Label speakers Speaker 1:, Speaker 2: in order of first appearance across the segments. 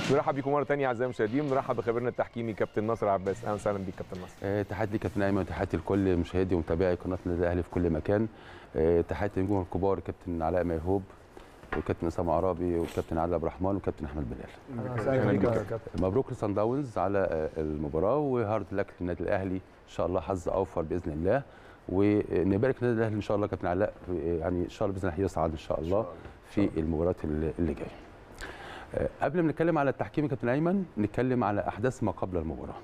Speaker 1: نرحب بكم مره ثانيه اعزائي المشاهدين ونرحب بخبيرنا التحكيمي كابتن ناصر عباس اهلا وسهلا بيك كابتن ناصر
Speaker 2: آه، تحياتي كابتن ايمن وتحياتي لكل مشاهدي ومتابعي قناه النادي الاهلي في كل مكان آه، تحياتي للنجوم الكبار كابتن علاء ميهوب وكابتن اسامه عرابي والكابتن عادل عبد الرحمن والكابتن احمد بلال
Speaker 3: اهلا وسهلا بيك يا
Speaker 1: بيك.
Speaker 3: كابتن
Speaker 2: مبروك لصن داونز على آه، المباراه وهارد لك للنادي الاهلي ان شاء الله حظ اوفر باذن الله ونبارك للنادي الاهلي ان شاء الله كابتن علاء آه، يعني ان شاء الله باذن الله يصعد ان شاء الله في المباريات اللي اللي جايه آه، قبل ما نتكلم على التحكيم يا كابتن ايمن نتكلم على احداث ما قبل المباراه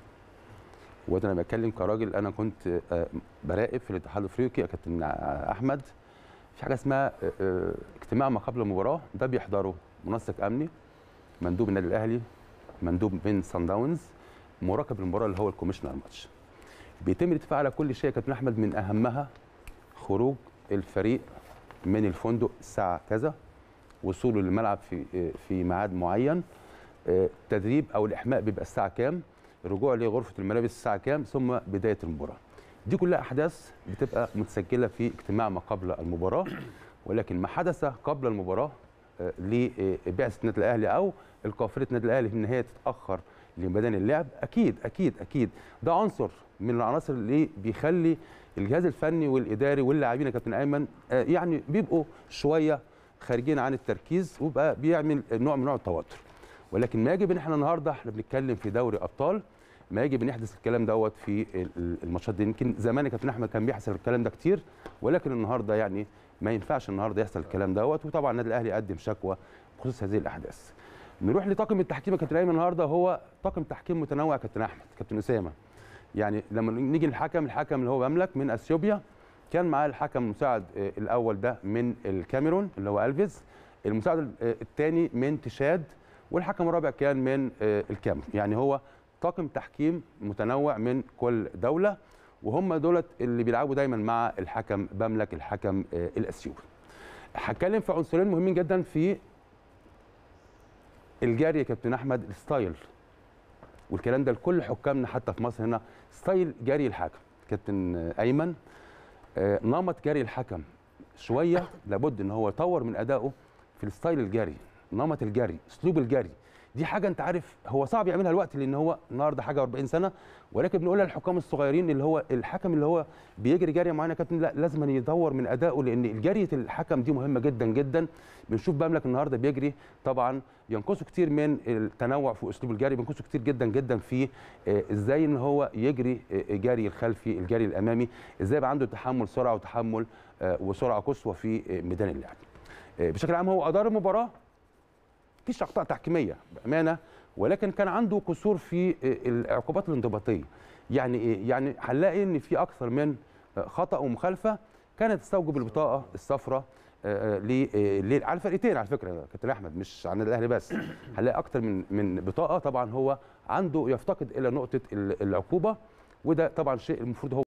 Speaker 2: وانا بتكلم كراجل انا كنت آه، براقب في الاتحاد الافريقي يا كابتن آه، احمد في حاجه اسمها آه، آه، اجتماع ما قبل المباراه ده بيحضره منسق امني مندوب النادي الاهلي مندوب من سان داونز مراقب المباراه اللي هو الكوميشنر ماتش بيتم الاتفاق على كل شيء يا كابتن احمد من اهمها خروج الفريق من الفندق الساعه كذا وصوله للملعب في آه، في ميعاد معين آه، التدريب او الاحماء بيبقى الساعه كام الرجوع لغرفه الملابس الساعه كام ثم بدايه المباراه دي كلها احداث بتبقى متسجله في اجتماع ما قبل المباراه ولكن ما حدث قبل المباراه آه، لبعثه النادي الاهلي او القافله النادي الاهلي ان هي تتاخر لميدان اللعب اكيد اكيد اكيد ده عنصر من العناصر اللي بيخلي الجهاز الفني والاداري واللاعبين يا كابتن ايمن آه، يعني بيبقوا شويه خارجين عن التركيز وبقى بيعمل نوع من نوع التوتر ولكن ما يجب ان احنا النهارده احنا بنتكلم في دوري ابطال ما يجب ان يحدث الكلام دوت في ال- ال- الماتشات دي يمكن زمان يا كابتن احمد كان بيحصل الكلام ده كتير ولكن النهارده يعني ما ينفعش النهارده يحصل الكلام دوت وطبعا النادي الاهلي قدم شكوى بخصوص هذه الاحداث نروح لطاقم التحكيم يا كابتن ايمن النهارده هو طاقم تحكيم متنوع يا كابتن احمد كابتن اسامه يعني لما نيجي للحكم الحكم اللي هو بملك من اثيوبيا كان معاه الحكم المساعد آه، الاول ده من الكاميرون اللي هو الفيز المساعد الثاني من تشاد والحكم الرابع كان من آه، الكاميرون يعني هو طاقم تحكيم متنوع من كل دوله وهم دولت اللي بيلعبوا دايما مع الحكم بملك الحكم آه، الاثيوبي هتكلم في عنصرين مهمين جدا في الجري يا كابتن احمد الستايل والكلام ده لكل حكامنا حتى في مصر هنا ستايل جري الحكم كابتن آه، ايمن آه، نمط جري الحكم شويه لابد ان هو يطور من ادائه في الستايل الجري نمط الجري اسلوب الجري دي حاجه انت عارف هو صعب يعملها الوقت لان هو النهارده حاجه و40 سنه ولكن بنقولها للحكام الصغيرين اللي هو الحكم اللي هو بيجري جري معينه يا كابتن لا لازم أن يدور من ادائه لان الجري الحكم دي مهمه جدا جدا بنشوف بملك النهارده بيجري طبعا ينقصه كتير من التنوع في اسلوب الجري بينقصه كتير جدا جدا في آه، ازاي ان هو يجري آه، الجري الخلفي الجري الامامي ازاي يبقى عنده تحمل سرعه وتحمل آه، وسرعه قصوى في آه، ميدان اللعب آه، بشكل عام هو ادار المباراه مفيش اخطاء تحكيميه بامانه ولكن كان عنده قصور في العقوبات الانضباطيه يعني ايه يعني هنلاقي ان في اكثر من خطا ومخالفه كانت تستوجب البطاقه الصفراء ل على الفرقتين على فكره يا كابتن احمد مش على النادي الاهلي بس هنلاقي اكثر من من بطاقه طبعا هو عنده يفتقد الى نقطه ال- العقوبه وده طبعا شيء المفروض هو